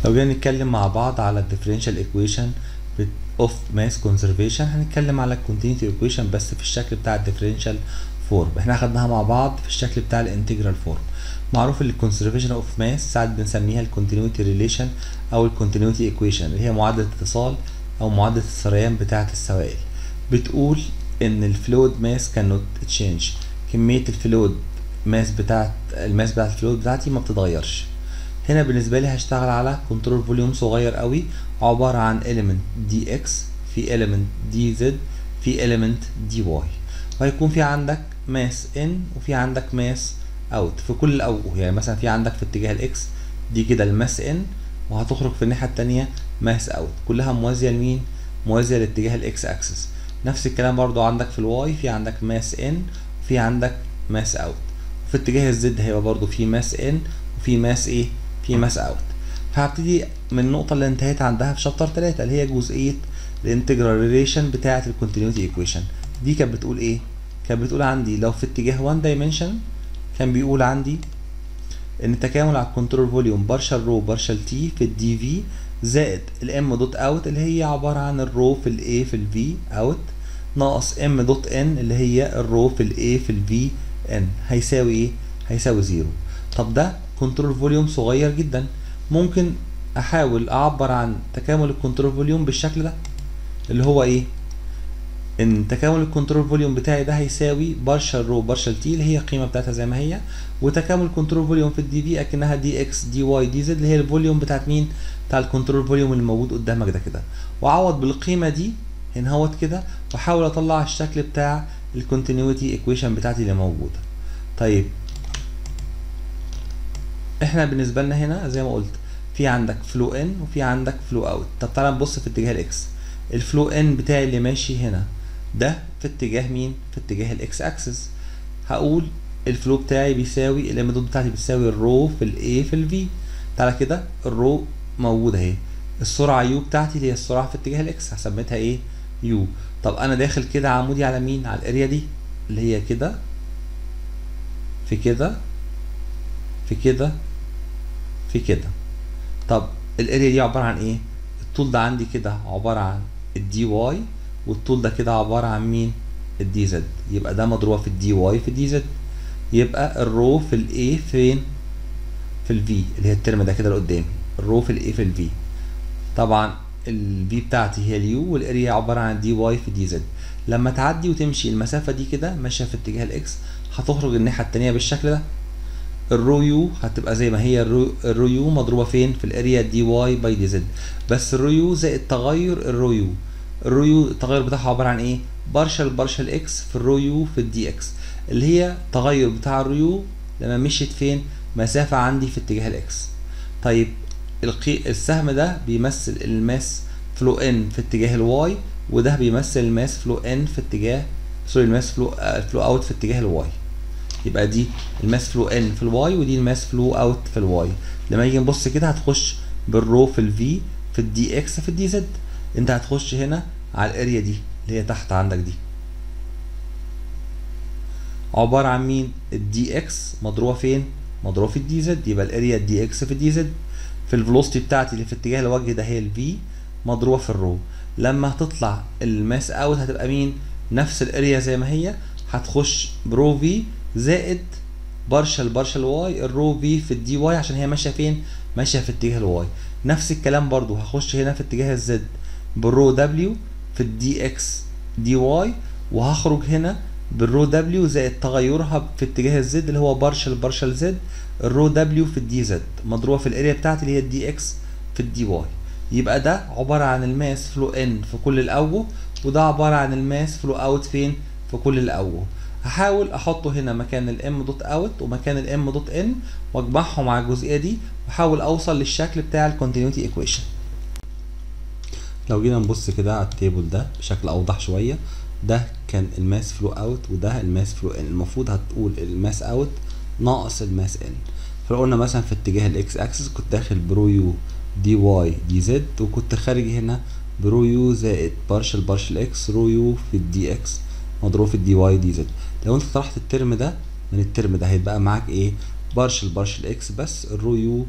لو جينا نتكلم مع بعض على الديفرنشال ايكويشن اوف ماس كونزرفيشن هنتكلم على الكونتينيوتي ايكويشن بس في الشكل بتاع الديفرنشال فورم احنا اخدناها مع بعض في الشكل بتاع الانتجرال فورم معروف ان الكونزرفيشن اوف ماس ساعات بنسميها الكونتينيوتي ريليشن او الكونتينيوتي ايكويشن اللي هي معادله اتصال او معادله السريان بتاعه السوائل بتقول ان الفلويد ماس كان نوت تشينج كميه الفلويد ماس بتاعت الماس بتاعت الفلويد بتاعتي ما بتتغيرش هنا بالنسبه لي هشتغل على كنترول فوليوم صغير قوي عباره عن element دي اكس في element دي زد في element دي واي وهيكون في عندك ماس ان وفي عندك ماس اوت في كل الاوجه يعني مثلا في عندك في اتجاه الاكس دي كده الماس ان وهتخرج في الناحيه التانية ماس اوت كلها موازيه لمين موازيه لاتجاه الاكس اكسس نفس الكلام برضو عندك في الواي في عندك ماس ان وفي عندك ماس اوت وفي اتجاه الزد هيبقى برضو في ماس ان وفي ماس ايه في ماس اوت فهبتدي من النقطة اللي انتهيت عندها في شابتر 3 اللي هي جزئية الانتجرال ريليشن بتاعة الكونتينيوتي ايكويشن دي كانت بتقول ايه؟ كانت بتقول عندي لو في اتجاه 1 دايمنشن كان بيقول عندي ان التكامل على الكنترول فوليوم بارشال رو بارشال تي في الدي في زائد الام دوت اوت اللي هي عبارة عن الرو في الاي في الفي اوت ناقص ام دوت ان اللي هي الرو في الاي في الفي ان هيساوي ايه؟ هيساوي زيرو طب ده كنترول فوليوم صغير جدا ممكن احاول اعبر عن تكامل الكنترول فوليوم بالشكل ده اللي هو ايه ان تكامل الكنترول فوليوم بتاعي ده هيساوي بارشال رو بارشال تي اللي هي القيمه بتاعتها زي ما هي وتكامل الكنترول فوليوم في الدي في اكنها دي اكس دي واي دي زد اللي هي الفوليوم بتاعت مين بتاع الكنترول فوليوم اللي موجود قدامك ده كده واعوض بالقيمه دي هنا هوت كده واحاول اطلع الشكل بتاع الكونتينيوتي ايكويشن بتاعتي اللي موجوده طيب احنا بالنسبه لنا هنا زي ما قلت في عندك فلو ان وفي عندك فلو اوت طب تعالى نبص في اتجاه الاكس الفلو ان بتاعي اللي ماشي هنا ده في اتجاه مين في اتجاه الاكس اكسس هقول الفلو بتاعي بيساوي الامدود بتاعتي بتساوي الرو في الاي في الفي تعالى كده الرو موجوده اهي السرعه يو بتاعتي اللي هي السرعه في اتجاه الاكس هسميتها ايه يو طب انا داخل كده عمودي على مين على الاريا دي اللي هي كده في كده في كده في كده طب الاريا دي عباره عن ايه الطول ده عندي كده عباره عن الدي واي والطول ده كده عباره عن مين الدي زد يبقى ده مضروبه في الدي واي في الدي زد يبقى الرو في الاي فين في الفي اللي هي الترم ده كده اللي قدامي الرو في الاي في الفي طبعا الفي بتاعتي هي اليو والاريا عباره عن دي واي في دي زد لما تعدي وتمشي المسافه دي كده ماشيه في اتجاه الاكس هتخرج الناحيه التانيه بالشكل ده الرو يو هتبقى زي ما هي الرو, الرو يو مضروبه فين في الاريا دي واي باي دي زد بس الرو يو زائد تغير الرو يو الرو يو التغير بتاعها عباره عن ايه بارشل بارشل اكس في الرو يو في الدي اكس اللي هي تغير بتاع الرو يو لما مشيت فين مسافه عندي في اتجاه الاكس طيب القي... السهم ده بيمثل الماس فلو ان في اتجاه الواي وده بيمثل الماس فلو ان في اتجاه سوري الماس فلو فلو اوت في اتجاه الواي يبقى دي الماس فلو ان في الواي ودي الماس فلو اوت في الواي لما نيجي نبص كده هتخش بالرو في الفي في الدي اكس في الدي زد انت هتخش هنا على الاريا دي اللي هي تحت عندك دي عباره عن مين الدي اكس مضروبه فين مضروبه في الدي زد يبقى الاريا الدي اكس في الدي زد في الفلوسيتي بتاعتي اللي في اتجاه الوجه ده هي الفي مضروبه في الرو لما هتطلع الماس اوت هتبقى مين نفس الاريا زي ما هي هتخش برو في زائد بارشل بارشل واي الرو في في الدي واي عشان هي ماشيه فين ماشيه في اتجاه الواي نفس الكلام برضو هخش هنا في اتجاه الزد بالرو دبليو في الدي اكس دي واي وهخرج هنا بالرو دبليو زائد تغيرها في اتجاه الزد اللي هو بارشل بارشل زد الرو دبليو في الدي زد مضروبه في الاريا بتاعتي اللي هي الدي اكس في الدي واي يبقى ده عباره عن الماس فلو ان في كل الاوجه وده عباره عن الماس فلو اوت فين في كل الاوجه هحاول احطه هنا مكان الام دوت اوت ومكان الام دوت ان واجمعهم على الجزئيه دي واحاول اوصل للشكل بتاع الكونتينيوتي ايكويشن لو جينا نبص كده على التيبل ده بشكل اوضح شويه ده كان الماس فلو اوت وده الماس فلو ان المفروض هتقول الماس اوت ناقص الماس ان فقلنا مثلا في اتجاه الاكس اكسس كنت داخل برو يو دي واي دي زد وكنت خارج هنا برو يو زائد بارشل بارشل اكس رو يو في الدي اكس مضروب في الدي واي دي زد لو انت طرحت الترم ده من الترم ده هيبقى معاك ايه بارشل بارشل اكس بس الرو يو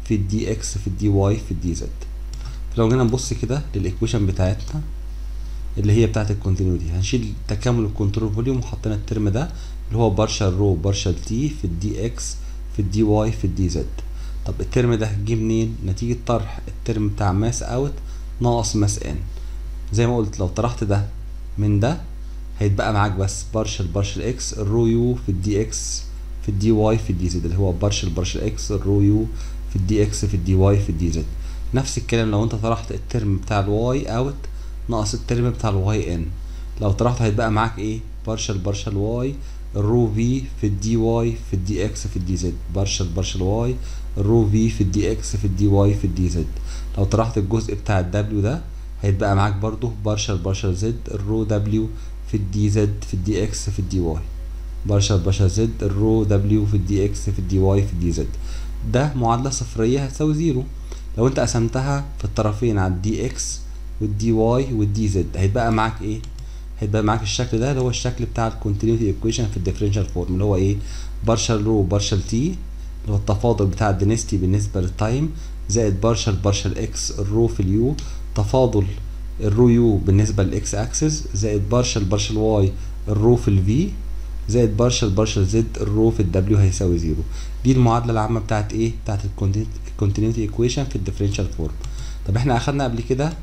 في الدي اكس في الدي واي في الدي زد لو جينا نبص كده للايكويشن بتاعتنا اللي هي بتاعت الكونتينيوتي هنشيل تكامل الكنترول فوليوم وحطينا الترم ده اللي هو بارشال رو بارشال تي في الدي اكس في الدي واي في الدي زد طب الترم ده جه منين نتيجة طرح الترم بتاع ماس اوت ناقص ماس ان زي ما قلت لو طرحت ده من ده هيتبقى معاك بس بارشل بارشل اكس الرو يو في الدي اكس في الدي واي في الدي زد اللي هو بارشل بارشل اكس الرو يو في الدي اكس في الدي واي في الدي زد نفس الكلام لو انت طرحت الترم بتاع الواي اوت ناقص الترم بتاع الواي ان لو طرحت هيتبقى معاك ايه بارشل بارشل واي الرو في في الدي واي في الدي اكس في الدي زد بارشل بارشل واي الرو في في الدي اكس في الدي واي في الدي زد لو طرحت الجزء بتاع الدبليو ده هيتبقى معاك برضو بارشل بارشل زد الرو دبليو في الدي زد في الدي اكس في الدي واي بارشل بارشل زد الرو دبليو في الدي اكس في الدي واي في الدي زد ده معادلة صفرية هتساوي زيرو لو انت قسمتها في الطرفين على الدي اكس والدي واي والدي زد هيتبقى معاك ايه هيبقى معاك الشكل ده اللي هو الشكل بتاع الكونتينيوتي ايكويشن في الديفرنشال فورم اللي هو ايه بارشل رو بارشل تي اللي هو التفاضل بتاع الدينستي بالنسبه للتايم زائد بارشل بارشل اكس الرو في اليو تفاضل الرو يو بالنسبه للاكس اكسس زائد بارشل بارشل واي الرو في الفي زائد بارشل بارشل زد الرو في الدبليو هيساوي زيرو دي المعادله العامه بتاعت ايه بتاعت الكونتينيوتي ايكويشن في الديفرنشال فورم طب احنا اخدنا قبل كده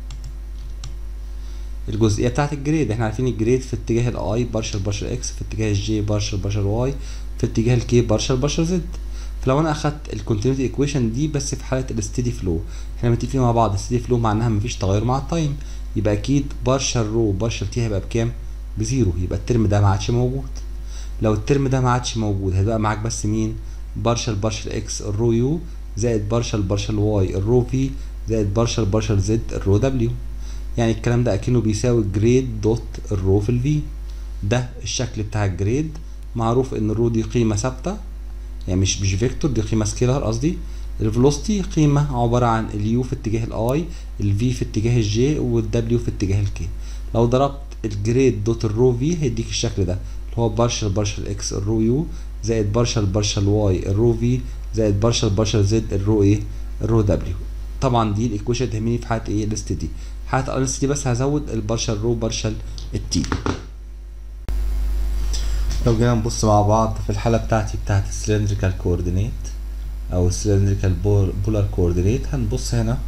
الجزئيه بتاعت الجريد احنا عارفين الجريد في اتجاه الاي بارشل بارشل اكس في اتجاه الجي بارشل بارشل واي في اتجاه الكي بارشل بارشل زد فلو انا اخدت الكونتينيوتي ايكويشن دي بس في حاله الستيدي فلو احنا متفقين مع بعض الستيدي فلو معناها مفيش تغير مع التايم يبقى اكيد بارشل رو بارشل تي هيبقى بكام بزيرو يبقى الترم ده ما عادش موجود لو الترم ده ما عادش موجود هيبقى معاك بس مين بارشل بارشل اكس الرو يو زائد بارشل بارشل واي الرو في زائد بارشل بارشل زد الرو دبليو يعني الكلام ده اكنه بيساوي جريد دوت الرو في الفي ده الشكل بتاع الجريد معروف ان الرو دي قيمه ثابته يعني مش مش فيكتور دي قيمه سكيلر قصدي الفيلوسيتي قيمه عباره عن اليو في اتجاه الاي الفي في اتجاه الجي والدبليو في اتجاه الكي لو ضربت الجريد دوت الرو في هيديك الشكل ده اللي هو بارشل بارشل اكس الرو يو زائد بارشل بارشل واي الرو في زائد بارشل بارشل زد الرو ايه الرو دبليو طبعا دي الايكويشن تهمني في حاله ايه الاست دي حالة الانس دي بس هزود البارشل رو بارشل التي لو جينا نبص مع بعض في الحالة بتاعتي بتاعت السلندريكال كوردينيت او السلندريكال بولار كوردينيت هنبص هنا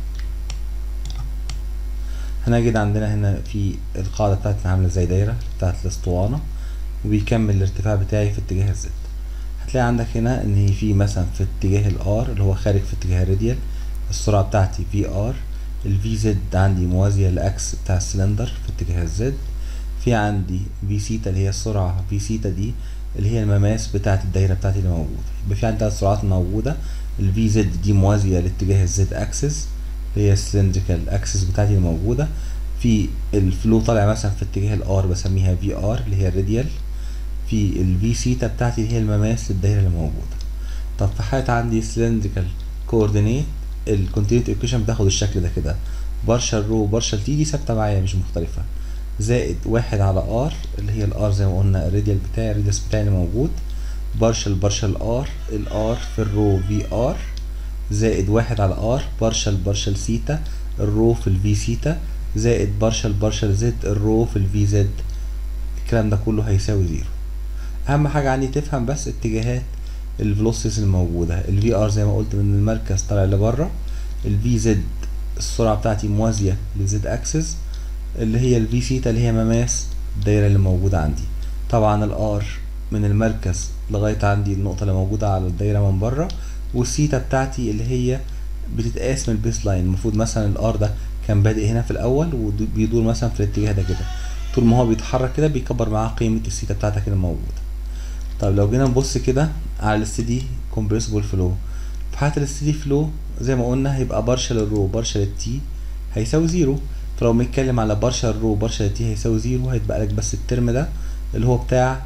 هنجد عندنا هنا في القاعدة بتاعتنا عاملة زي دايرة بتاعت الاسطوانة وبيكمل الارتفاع بتاعي في اتجاه الزد هتلاقي عندك هنا ان في مثلا في اتجاه الار اللي هو خارج في اتجاه الراديال السرعة بتاعتي في ار الفي زد عندي موازية لأكس بتاع السلندر في اتجاه الزد في عندي في سيتا اللي هي السرعة في سيتا دي اللي هي المماس بتاعة الدايرة بتاعتي اللي موجودة يبقى في عندي ثلاث سرعات موجودة الفي زد دي موازية لاتجاه الزد اكسس اللي هي السلندريكال اكسس بتاعتي اللي موجودة في الفلو طالع مثلا في اتجاه الار بسميها في ار اللي هي الراديال في الفي سيتا بتاعتي اللي هي المماس للدايرة اللي موجودة طب في حالة عندي سلندريكال كوردينيت الكونتينيوتي ايكويشن بتاخد الشكل ده كده بارشل رو بارشل تي دي ثابته معايا مش مختلفه زائد واحد على ار اللي هي الار زي ما قلنا الراديال بتاعي الراديوس بتاعي اللي موجود بارشل بارشل ار الار في الرو في ار زائد واحد على ار بارشل بارشل سيتا الرو في الفي سيتا زائد بارشل بارشل زد الرو في الفي زد الكلام ده كله هيساوي زيرو اهم حاجه عندي تفهم بس اتجاهات الفلوسيس الموجوده الفي ار زي ما قلت من المركز طالع لبره الفي زد السرعه بتاعتي موازيه للزد اكسس اللي هي الفي سيتا اللي هي مماس الدايره اللي موجوده عندي طبعا الار من المركز لغايه عندي النقطه اللي موجوده على الدايره من بره والسيتا بتاعتي اللي هي بتتقاس من البيس لاين المفروض مثلا الار ده كان بادئ هنا في الاول وبيدور مثلا في الاتجاه ده كده طول ما هو بيتحرك كده بيكبر معاه قيمه السيتا بتاعتك اللي موجوده طيب لو جينا نبص كده على الستدي كومبريسبل فلو في حاله الستدي فلو زي ما قلنا هيبقى بارشل الرو بارشل التي هيساوي زيرو فلو بنتكلم على بارشل الرو بارشل التي هيساوي زيرو هيتبقى لك بس الترم ده اللي هو بتاع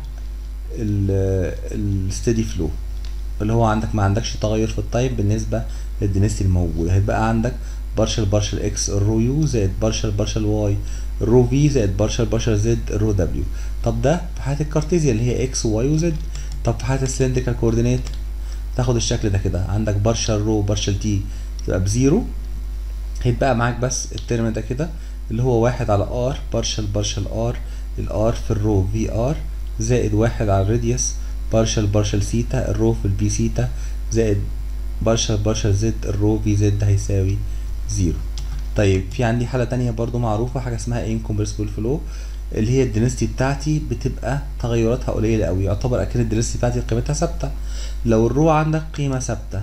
الستدي فلو اللي هو عندك ما عندكش تغير في التايم بالنسبه للدنسيتي الموجوده هيتبقى عندك بارشل بارشل اكس الرو يو زائد بارشل بارشل واي الرو في زائد بارشل بارشل زد الرو دبليو طب ده في حاله الكارتيزيا اللي هي اكس وواي وزد طب في حاله السلندريكال كوردينيت تاخد الشكل ده كده عندك بارشل رو بارشل تي تبقى بزيرو هيتبقى معاك بس الترم ده كده اللي هو واحد على ار بارشل بارشل ار الار في الرو في ار زائد واحد على الراديوس بارشل بارشل سيتا الرو في البي سيتا زائد بارشل بارشل زد الرو في زد هيساوي زيرو طيب في عندي حالة تانية برضو معروفة حاجة اسمها incompressible flow اللي هي الدنستي بتاعتي بتبقى تغيراتها قليلة قوي يعتبر اكن الدنستي بتاعتي قيمتها ثابتة لو الرو عندك قيمة ثابتة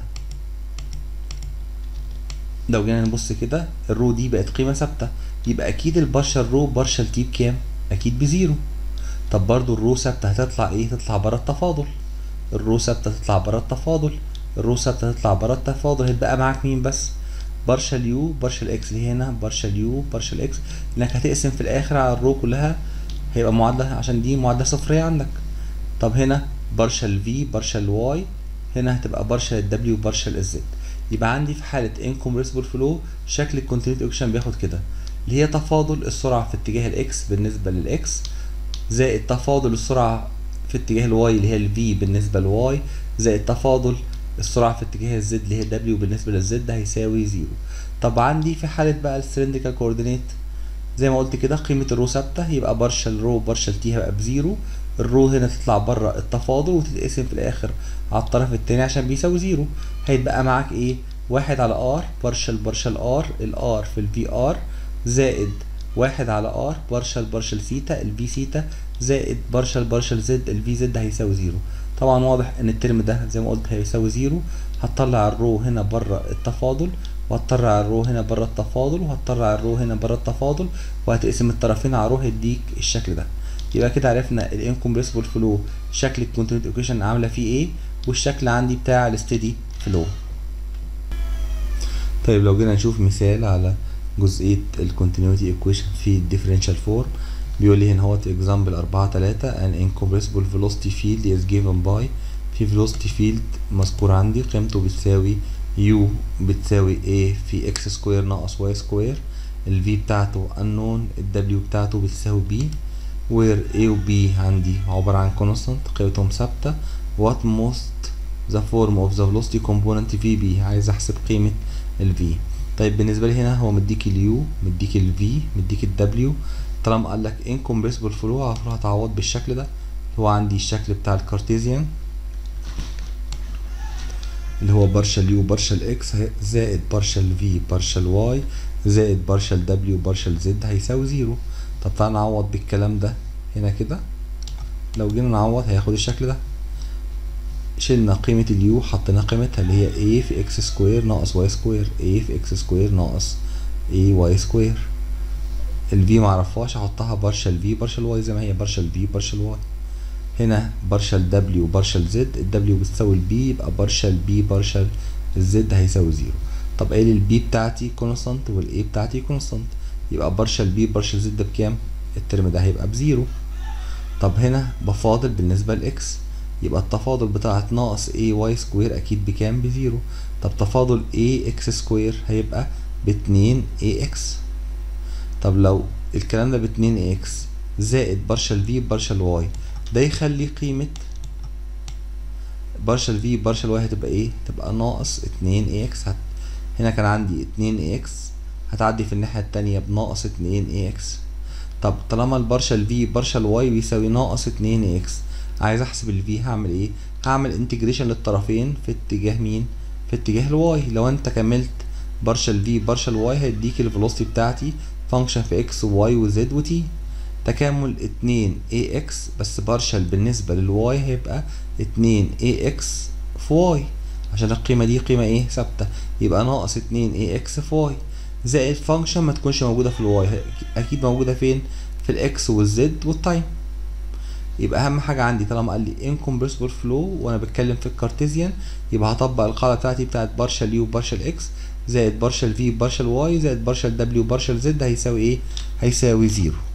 لو جينا نبص كده الرو دي بقت قيمة ثابتة يبقى اكيد البارشل رو بارشل تي بكام اكيد بزيرو طب برضو الرو ثابتة هتطلع ايه تطلع برا التفاضل الرو ثابتة تطلع برا التفاضل الرو ثابتة تطلع برا التفاضل هيتبقى معاك مين بس بارشل يو بارشل اكس اللي هنا بارشل يو بارشل اكس انك هتقسم في الاخر على الرو كلها هيبقى معادلة عشان دي معادلة صفرية عندك طب هنا بارشل في بارشل واي هنا هتبقى بارشل الدبليو بارشل الزد يبقى عندي في حالة incompressible flow شكل الكونتينيوتي اوكشن بياخد كده اللي هي تفاضل السرعة في اتجاه الاكس بالنسبة للاكس زائد تفاضل السرعة في اتجاه الواي اللي هي الفي بالنسبة لواي زائد تفاضل السرعة في اتجاه الزد اللي هي دبليو بالنسبة للزد هيساوي زيرو طب عندي في حالة بقى السلندريكال كوردينيت زي ما قلت كده قيمة الرو ثابتة يبقى بارشل رو بارشل تي هيبقى بزيرو الرو هنا تطلع بره التفاضل وتتقسم في الآخر على الطرف التاني عشان بيساوي زيرو هيتبقى معاك ايه واحد على ار بارشل بارشل ار الار في الفي ار زائد واحد على ار بارشل بارشل سيتا الفي سيتا زائد بارشل بارشل زد الفي زد هيساوي زيرو طبعا واضح ان الترم ده زي ما قلت هيساوي زيرو هتطلع الرو هنا بره التفاضل وهتطلع الرو هنا بره التفاضل وهتطلع الرو هنا بره التفاضل وهتقسم الطرفين على رو هيديك الشكل ده يبقى كده عرفنا الانكمبريسبل فلو شكل الكونتينيوتي ايكويشن عامله فيه ايه والشكل عندي بتاع الستيدي فلو طيب لو جينا نشوف مثال على جزئية الكونتينيوتي ايكويشن في الديفرنشال فورم بيقول لي هنا اهوت اكزامبل أربعة تلاتة an incompressible velocity field is given by في velocity field مذكور عندي قيمته بتساوي u بتساوي a في x سكوير ناقص y سكوير ال v بتاعته unknown ال w بتاعته بتساوي b where a و b عندي عبارة عن constant قيمتهم ثابتة what most the form of the velocity component vb عايز احسب قيمة ال v طيب بالنسبة لي هنا هو مديك اليو مديك ال v مديك ال w طالما قال لك incompressible flow هتروح تعوض بالشكل ده هو عندي الشكل بتاع الكارتيزيان اللي هو بارشل يو بارشل اكس زائد بارشل في بارشل واي زائد بارشل دبليو بارشل زد هيساوي زيرو طب تعالى نعوض بالكلام ده هنا كده لو جينا نعوض هياخد الشكل ده شلنا قيمة اليو حطينا قيمتها اللي هي a في x سكوير ناقص y سكوير a في x سكوير ناقص a y سكوير الفي معرفهاش احطها بارشل في بارشل واي زي ما هي بارشل في بارشل واي هنا بارشل دبليو بارشل زد الدبليو بتساوي البي يبقى بارشل بي بارشل الزد هيساوي زيرو طب قايل البي بتاعتي كونستانت والاي بتاعتي كونستانت يبقى بارشل بي بارشل زد بكام الترم ده هيبقى بزيرو طب هنا بفاضل بالنسبة لاكس يبقى التفاضل بتاعت ناقص اي واي سكوير اكيد بكام بزيرو طب تفاضل اي اكس سكوير هيبقى باتنين اي اكس طب لو الكلام ده باتنين اكس زائد بارشل في بارشل واي ده يخلي قيمة بارشل في بارشل واي هتبقى ايه تبقى ناقص اتنين اي اكس هت... هنا كان عندي اتنين اي اكس هتعدي في الناحية التانية بناقص اتنين اي اكس طب طالما البارشل في بارشل واي بيساوي ناقص اتنين اي اكس عايز احسب الفي هعمل ايه هعمل انتجريشن للطرفين في اتجاه مين في اتجاه الواي لو انت كملت بارشل في بارشل واي هيديك الفيلوسيتي بتاعتي فانكشن في اكس وواي وزد وتي تكامل اتنين اي اكس بس بارشل بالنسبة للواي هيبقى اتنين اي اكس في واي عشان القيمة دي قيمة ايه ثابتة يبقى ناقص اتنين اي اكس في واي زائد فانكشن ما تكونش موجودة في الواي اكيد موجودة فين في الاكس والزد والتايم يبقى اهم حاجه عندي طالما قال لي incompressible flow وانا بتكلم في الكارتيزيان يبقى هطبق القاعده بتاعتي بتاعت بارشل يو بارشل اكس زائد بارشل في بارشل واي زائد بارشل دبليو بارشل زد هيساوي ايه هيساوي زيرو